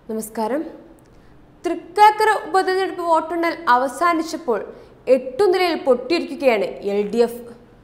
നമസ്കാരം തൃക്കാക്കര ഉപതെരഞ്ഞെടുപ്പ് വോട്ടെണ്ണൽ അവസാനിച്ചപ്പോൾ എട്ടു നിലയിൽ പൊട്ടിയിരിക്കുകയാണ് L D F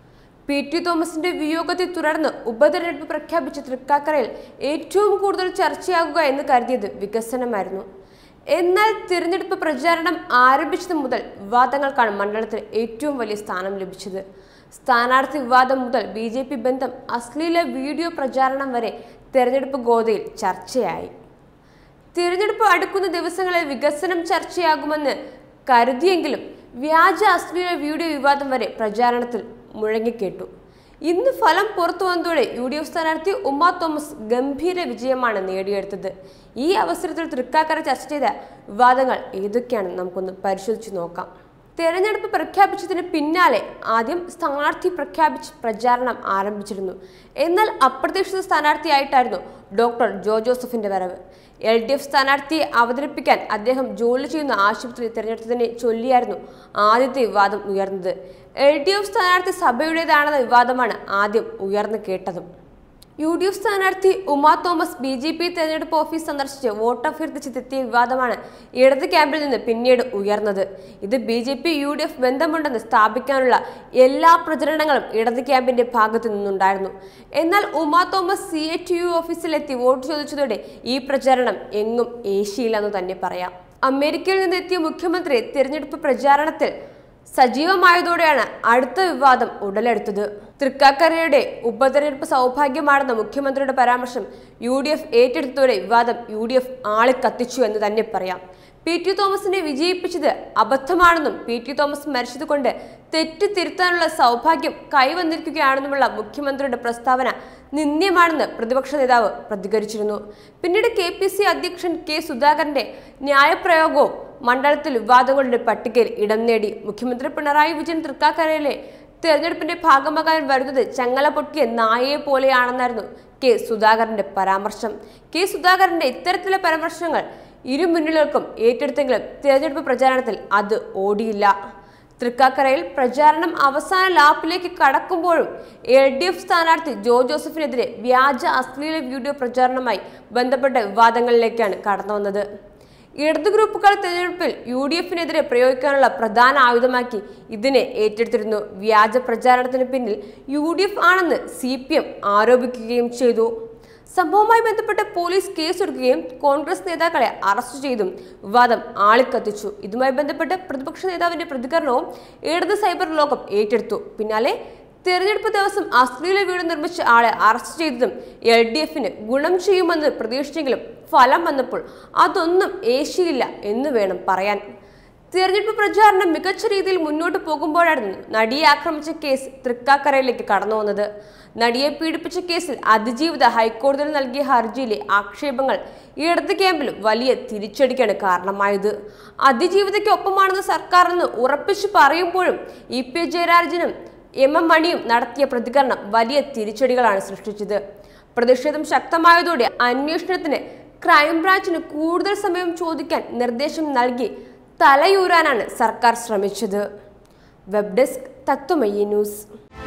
P T തോമസിന്റെ വിയോഗത്തെ തുടർന്ന് ഉപതെരഞ്ഞെടുപ്പ് പ്രഖ്യാപിച്ച തൃക്കാക്കരയിൽ ഏറ്റവും കൂടുതൽ ചർച്ചയാകുക എന്ന് കരുതിയത് വികസനമായിരുന്നു എന്നാൽ തിരഞ്ഞെടുപ്പ് പ്രചാരണം ആരംഭിച്ചത് മുതൽ വിവാദങ്ങൾക്കാണ് മണ്ഡലത്തിൽ ഏറ്റവും വലിയ സ്ഥാനം ലഭിച്ചത് സ്ഥാനാർത്ഥി വിവാദം മുതൽ ബി ജെ പി ബന്ധം അശ്ലീല വീഡിയോ പ്രചാരണം വരെ തെരഞ്ഞെടുപ്പ് ഗോതയിൽ ചർച്ചയായി തിരഞ്ഞെടുപ്പ് അടുക്കുന്ന ദിവസങ്ങളിൽ വികസനം ചർച്ചയാകുമെന്ന് കരുതിയെങ്കിലും വ്യാജ അശ്ലീല വീഡിയോ വിവാദം വരെ പ്രചാരണത്തിൽ മുഴങ്ങിക്കേട്ടു ഇന്ന് ഫലം പുറത്തു വന്നതോടെ യു ഡി എഫ് സ്ഥാനാർത്ഥി ഉമ്മ തോമസ് ഗംഭീര വിജയമാണ് നേടിയെടുത്തത് ഈ അവസരത്തിൽ തൃക്കാക്കര ചർച്ച ചെയ്ത വിവാദങ്ങൾ ഏതൊക്കെയാണെന്ന് നമുക്കൊന്ന് പരിശോധിച്ച് നോക്കാം തെരഞ്ഞെടുപ്പ് പ്രഖ്യാപിച്ചതിന് പിന്നാലെ ആദ്യം സ്ഥാനാർത്ഥി പ്രഖ്യാപിച്ച് പ്രചാരണം ആരംഭിച്ചിരുന്നു എന്നാൽ അപ്രതീക്ഷിത സ്ഥാനാർത്ഥിയായിട്ടായിരുന്നു ഡോക്ടർ ജോ ജോസഫിന്റെ വരവ് എൽ ഡി എഫ് സ്ഥാനാർത്ഥിയെ അവതരിപ്പിക്കാൻ അദ്ദേഹം ജോലി ചെയ്യുന്ന ആശുപത്രി തിരഞ്ഞെടുത്തതിനെ ചൊല്ലിയായിരുന്നു ആദ്യത്തെ വിവാദം ഉയർന്നത് എൽ ഡി എഫ് സ്ഥാനാർത്ഥി സഭയുടേതാണെന്ന വിവാദമാണ് ആദ്യം ഉയർന്നു കേട്ടതും യു ഡി എഫ് സ്ഥാനാർത്ഥി Uma Thomas B J P തെരഞ്ഞെടുപ്പ് ഓഫീസ് സന്ദർശിച്ച് വോട്ട് അഭ്യർത്ഥിച്ചെത്തിയ വിവാദമാണ് ഇടത് ക്യാമ്പിൽ നിന്ന് പിന്നീട് ഉയർന്നത് ഇത് B J P U D F ബന്ധമുണ്ടെന്ന് സ്ഥാപിക്കാനുള്ള എല്ലാ പ്രചരണങ്ങളും ഇടത് ക്യാമ്പിന്റെ ഭാഗത്തു നിന്നുണ്ടായിരുന്നു എന്നാൽ Uma Thomas C A T U ഓഫീസിലെത്തി വോട്ട് ചോദിച്ചതോടെ ഈ പ്രചാരണം എങ്ങും ഏഷ്യയില്ലെന്ന് തന്നെ പറയാം അമേരിക്കയിൽ നിന്നെത്തിയ മുഖ്യമന്ത്രി തിരഞ്ഞെടുപ്പ് പ്രചാരണത്തിൽ സജീവമായതോടെയാണ് അടുത്ത വിവാദം ഉടലെടുത്തത് തൃക്കാക്കരയുടെ ഉപതെരഞ്ഞെടുപ്പ് സൗഭാഗ്യമാണെന്ന മുഖ്യമന്ത്രിയുടെ പരാമർശം യു ഡി എഫ് ഏറ്റെടുത്തതോടെ വിവാദം യു ഡി എഫ് ആളിക്കത്തിച്ചു എന്ന് തന്നെ പറയാം പി ടി തോമസിനെ വിജയിപ്പിച്ചത് അബദ്ധമാണെന്നും പി ടി തോമസ് മരിച്ചതുകൊണ്ട് തെറ്റ് തിരുത്താനുള്ള സൗഭാഗ്യം കൈവന്നിരിക്കുകയാണെന്നുമുള്ള മുഖ്യമന്ത്രിയുടെ പ്രസ്താവന നിന്ദ്യമാണെന്ന് പ്രതിപക്ഷ നേതാവ് പ്രതികരിച്ചിരുന്നു പിന്നീട് കെ പി സി അധ്യക്ഷൻ കെ സുധാകരന്റെ ന്യായപ്രയോഗവും മണ്ഡലത്തിൽ വിവാദങ്ങളുടെ പട്ടികയിൽ ഇടം നേടി മുഖ്യമന്ത്രി പിണറായി വിജയൻ തൃക്കാക്കരയിലെ തെരഞ്ഞെടുപ്പിന്റെ ഭാഗമാകാൻ വരുന്നത് ചങ്ങല പൊട്ടിയ നായയെ പോലെയാണെന്നായിരുന്നു കെ സുധാകരന്റെ പരാമർശം കെ സുധാകരന്റെ ഇത്തരത്തിലെ പരാമർശങ്ങൾ ഇരു മുന്നണികൾക്കും ഏറ്റെടുത്തെങ്കിലും തെരഞ്ഞെടുപ്പ് പ്രചാരണത്തിൽ അത് ഓടിയില്ല തൃക്കാക്കരയിൽ പ്രചാരണം അവസാന ലാപ്പിലേക്ക് കടക്കുമ്പോഴും എൽ ഡി എഫ് സ്ഥാനാർത്ഥി ജോ ജോസഫിനെതിരെ വ്യാജ അശ്ലീല വീഡിയോ പ്രചാരണവുമായി ബന്ധപ്പെട്ട വിവാദങ്ങളിലേക്കാണ് കടന്നു വന്നത് ഇടതു ഗ്രൂപ്പുകൾ തെരഞ്ഞെടുപ്പിൽ യു ഡി എഫിനെതിരെ പ്രയോഗിക്കാനുള്ള പ്രധാന ആയുധമാക്കി ഇതിനെ ഏറ്റെടുത്തിരുന്നു വ്യാജ പ്രചാരണത്തിന് പിന്നിൽ യു ഡി എഫ് ആണെന്ന് സി പി എം ആരോപിക്കുകയും ചെയ്തു സംഭവവുമായി ബന്ധപ്പെട്ട് പോലീസ് കേസെടുക്കുകയും കോൺഗ്രസ് നേതാക്കളെ അറസ്റ്റ് ചെയ്തും വിവാദം ആളിക്കത്തിച്ചു ഇതുമായി ബന്ധപ്പെട്ട് പ്രതിപക്ഷ നേതാവിന്റെ പ്രതികരണവും ഇടത് സൈബർ ലോകം ഏറ്റെടുത്തു പിന്നാലെ തെരഞ്ഞെടുപ്പ് ദിവസം അശ്ലീല വീട് നിർമ്മിച്ച ആളെ അറസ്റ്റ് ചെയ്തതും എൽ ഡി എഫിന് ഗുണം ചെയ്യുമെന്ന് പ്രതീക്ഷിച്ചെങ്കിലും ഫലം വന്നപ്പോൾ അതൊന്നും ഏശിയില്ല എന്ന് വേണം പറയാൻ തിരഞ്ഞെടുപ്പ് പ്രചാരണം മികച്ച രീതിയിൽ മുന്നോട്ട് പോകുമ്പോഴായിരുന്നു നടിയെ ആക്രമിച്ച കേസ് തൃക്കാക്കരയിലേക്ക് കടന്നു വന്നത് നടിയെ പീഡിപ്പിച്ച കേസിൽ അതിജീവിത ഹൈക്കോടതിയിൽ നൽകിയ ഹർജിയിലെ ആക്ഷേപങ്ങൾ ഇടത് ക്യാമ്പിൽ വലിയ തിരിച്ചടിക്കാണ് കാരണമായത് അതിജീവിതയ്ക്കൊപ്പമാണെന്ന് സർക്കാർ എന്ന് ഉറപ്പിച്ചു പറയുമ്പോഴും ഇ പി ജയരാജനും എം എം മണിയും നടത്തിയ പ്രതികരണം വലിയ തിരിച്ചടികളാണ് സൃഷ്ടിച്ചത് പ്രതിഷേധം ശക്തമായതോടെ അന്വേഷണത്തിന് ക്രൈംബ്രാഞ്ചിന് കൂടുതൽ സമയം ചോദിക്കാൻ നിർദ്ദേശം നൽകി തലയൂരാനാണ് സർക്കാർ ശ്രമിച്ചത് വെബ് ഡെസ്ക് തത്വമയി ന്യൂസ്